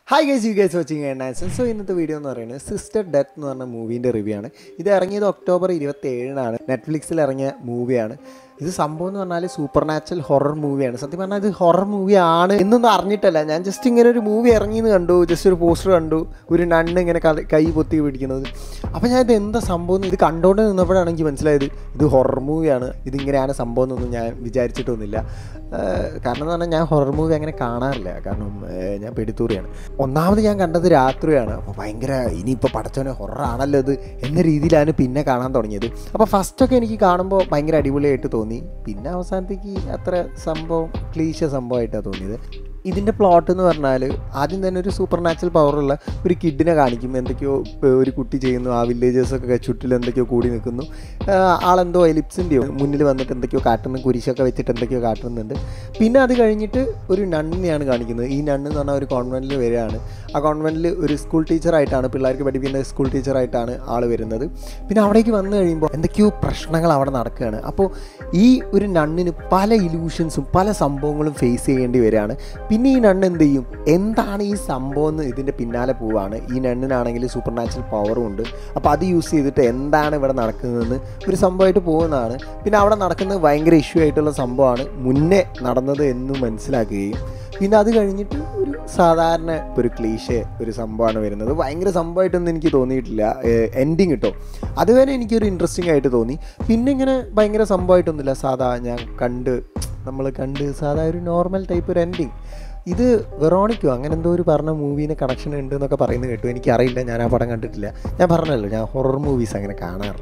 hi guys you guys watching and so ഇന്നത്തെ video എന്ന് പറയുന്നത് സിസ്റ്റർ ഡെത്ത് എന്ന് പറഞ്ഞ മൂവീൻ്റെ റിവ്യൂ ആണ് ഇത് ഇറങ്ങിയത് ഒക്ടോബർ ഇരുപത്തി ഏഴിനാണ് നെറ്റ്ഫ്ലിക്സിൽ ഇറങ്ങിയ മൂവിയാണ് ഇത് സംഭവം എന്ന് പറഞ്ഞാൽ സൂപ്പർ നാച്ചുറൽ ഹൊറർ മൂവിയാണ് സത്യം പറഞ്ഞാൽ ഇത് ഹൊറർ മൂവി ആണ് എന്നൊന്നും അറിഞ്ഞിട്ടല്ല ഞാൻ ജസ്റ്റ് ഇങ്ങനെ ഒരു മൂവി ഇറങ്ങിയെന്ന് കണ്ടു ജസ്റ്റ് ഒരു പോസ്റ്റർ കണ്ടു ഒരു നണ്ണ് ഇങ്ങനെ ക- കൈ പൊത്തി പിടിക്കുന്നത് അപ്പോൾ ഞാൻ ഇത് എന്താ സംഭവം എന്ന് ഇത് കണ്ടുകൊണ്ട് നിന്നപ്പോഴാണ് എനിക്ക് മനസ്സിലായത് ഇത് ഹൊറർ മൂവിയാണ് ഇതിങ്ങനെയാണ് സംഭവം എന്നൊന്നും ഞാൻ വിചാരിച്ചിട്ടൊന്നുമില്ല ഏഹ് കാരണം എന്ന് പറഞ്ഞാൽ ഞാൻ ഹൊറർ മൂവി അങ്ങനെ കാണാറില്ല കാരണം ഏഹ് ഞാൻ പെടുത്തൂറിയാണ് ഒന്നാമത് ഞാൻ കണ്ടത് രാത്രിയാണ് അപ്പോൾ ഭയങ്കര ഇനിയിപ്പോൾ പടച്ചവനെ ഹൊററാണല്ലോ ഇത് എന്ന രീതിയിലാണ് പിന്നെ കാണാൻ തുടങ്ങിയത് അപ്പോൾ ഫസ്റ്റൊക്കെ എനിക്ക് കാണുമ്പോൾ ഭയങ്കര അടിപൊളിയായിട്ട് തോന്നി പിന്നെ അവസാനത്തേക്ക് അത്ര സംഭവം ക്ലീശ സംഭവമായിട്ടാണ് തോന്നിയത് ഇതിൻ്റെ പ്ലോട്ട് എന്ന് പറഞ്ഞാൽ ആദ്യം തന്നെ ഒരു സൂപ്പർ നാച്ചുറൽ പവറുള്ള ഒരു കിഡിനെ കാണിക്കും എന്തൊക്കെയോ ഏർ ഒരു കുട്ടി ചെയ്യുന്നു ആ വില്ലേജേഴ്സൊക്കെ ചുറ്റിൽ എന്തൊക്കെയോ കൂടി നിൽക്കുന്നു ആഹ് ആളെന്തോ എലിപ്സിൻ്റെയോ മുന്നിൽ വന്നിട്ട് എന്തൊക്കെയോ കാട്ടുന്നു കുരിശൊക്കെ വെച്ചിട്ട് എന്തൊക്കെയോ കാട്ടുന്നുണ്ട് പിന്നെ അത് കഴിഞ്ഞിട്ട് ഒരു നണ്ണിനെയാണ് കാണിക്കുന്നത് ഈ നണ്ണ് എന്ന് പറഞ്ഞാൽ ഒരു കോൺവെൻറ്റിൽ വരികയാണ് ആ കോൺവെൻറ്റിൽ ഒരു സ്കൂൾ ടീച്ചറായിട്ടാണ് പിള്ളേർക്ക് പഠിപ്പിക്കുന്ന സ്കൂൾ ടീച്ചറായിട്ടാണ് ആൾ വരുന്നത് പിന്നെ അവിടേക്ക് വന്നു കഴിയുമ്പോൾ എന്തൊക്കെയോ പ്രശ്നങ്ങൾ അവിടെ നടക്കുകയാണ് അപ്പോൾ ഈ ഒരു നണ്ണിന് പല ഇലൂഷൻസും പല സംഭവങ്ങളും ഫേസ് ചെയ്യേണ്ടി വരികയാണ് പിന്നെ ഈ നണ്ണ് എന്ത് ചെയ്യും എന്താണ് ഈ സംഭവം എന്ന് ഇതിൻ്റെ പിന്നാലെ പോവാണ് ഈ നണ്ണിനാണെങ്കിൽ സൂപ്പർ നാച്ചുറൽ പവറും ഉണ്ട് അപ്പോൾ അത് യൂസ് ചെയ്തിട്ട് എന്താണ് ഇവിടെ നടക്കുന്നതെന്ന് ഒരു സംഭവമായിട്ട് പോകുന്നതാണ് പിന്നെ അവിടെ നടക്കുന്നത് ഭയങ്കര ഇഷ്യൂ ആയിട്ടുള്ള സംഭവമാണ് മുന്നേ നടന്നത് എന്ന് മനസ്സിലാക്കുകയും പിന്നെ അത് കഴിഞ്ഞിട്ട് ഒരു സാധാരണ ഒരു ക്ലീഷേ ഒരു സംഭവമാണ് വരുന്നത് ഭയങ്കര സംഭവമായിട്ടൊന്നും എനിക്ക് തോന്നിയിട്ടില്ല എൻഡിങ് കിട്ടോ അതുവരെ എനിക്കൊരു ഇൻട്രസ്റ്റിംഗ് ആയിട്ട് തോന്നി പിന്നെ ഇങ്ങനെ ഭയങ്കര സംഭവമായിട്ടൊന്നുമില്ല സാധാ ഞാൻ കണ്ട് നമ്മൾ കണ്ട് സാധാ ഒരു നോർമൽ ടൈപ്പ് ഒരു എൻഡിങ് ഇത് വെറോണിക്കോ അങ്ങനെ എന്തോ ഒരു പറഞ്ഞ മൂവീന് കണക്ഷൻ ഉണ്ട് എന്നൊക്കെ പറയുന്നത് കേട്ടു എനിക്കറിയില്ല ഞാൻ ആ പടം കണ്ടിട്ടില്ല ഞാൻ പറഞ്ഞല്ലോ ഞാൻ ഹൊറർ മൂവീസ് അങ്ങനെ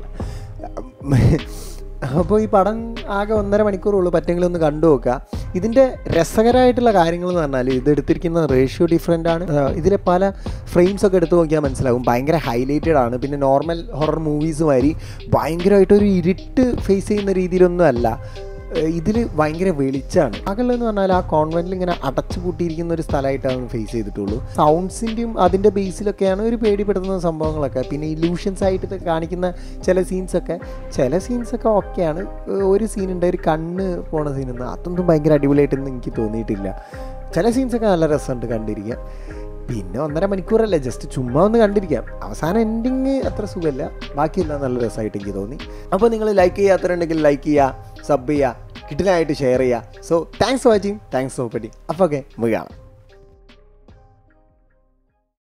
കാണാറില്ല അപ്പോൾ ഈ പടം ആകെ ഒന്നര മണിക്കൂറുള്ളൂ പറ്റെങ്കിലും ഒന്ന് കണ്ടു നോക്കുക ഇതിൻ്റെ രസകരമായിട്ടുള്ള കാര്യങ്ങൾ എന്ന് പറഞ്ഞാൽ ഇത് എടുത്തിരിക്കുന്ന റേഷ്യോ ഡിഫറെൻ്റ് ആണ് ആ, ഇതിലെ പല ഫ്രെയിംസ് ഒക്കെ എടുത്ത് നോക്കിയാൽ മനസ്സിലാവും ഭയങ്കര ഹൈലൈറ്റഡ് ആണ് പിന്നെ നോർമൽ ഹൊറർ മൂവീസ് മാതിരി ഭയങ്കരമായിട്ടൊരു ഇരുട്ട് ഫേസ് ചെയ്യുന്ന രീതിയിലൊന്നും അല്ല ഇതിൽ ഭയങ്കര വെളിച്ചാണ് അകലെന്ന് പറഞ്ഞാൽ ആ കോൺവെന്റിൽ ഇങ്ങനെ അടച്ചു പൂട്ടിയിരിക്കുന്ന ഒരു സ്ഥലമായിട്ടാണ് ഫേസ് ചെയ്തിട്ടുള്ളൂ സൗണ്ട്സിൻ്റെയും അതിൻ്റെ ബേസിലൊക്കെയാണ് ഒരു പേടിപ്പെടുത്തുന്ന സംഭവങ്ങളൊക്കെ പിന്നെ ഇല്യൂഷൻസ് ആയിട്ട് ഇത് കാണിക്കുന്ന ചില സീൻസൊക്കെ ചില സീൻസൊക്കെ ഓക്കെയാണ് ഒരു സീനുണ്ട് ഒരു കണ്ണ് പോണ സീനൊന്നും അതൊന്നും ഭയങ്കര അടിപൊളിയായിട്ടൊന്നും എനിക്ക് തോന്നിയിട്ടില്ല ചില സീൻസൊക്കെ നല്ല രസമുണ്ട് കണ്ടിരിക്കാൻ പിന്നെ ഒന്നര മണിക്കൂറല്ലേ ജസ്റ്റ് ചുമ്മാ ഒന്ന് കണ്ടിരിക്കാം അവസാനം എൻഡിങ് അത്ര സുഖമല്ല ബാക്കിയെല്ലാം നല്ല രസമായിട്ട് എനിക്ക് തോന്നി അപ്പോൾ നിങ്ങൾ ലൈക്ക് ചെയ്യാത്തവരുണ്ടെങ്കിൽ ലൈക്ക് ചെയ്യുക സബ് ചെയ്യുക കിട്ടിലായിട്ട് ഷെയർ ചെയ്യുക so thanks for watching thanks for പറ്റി അപ്പോൾ ഓക്കെ നമുക്ക് കാണാം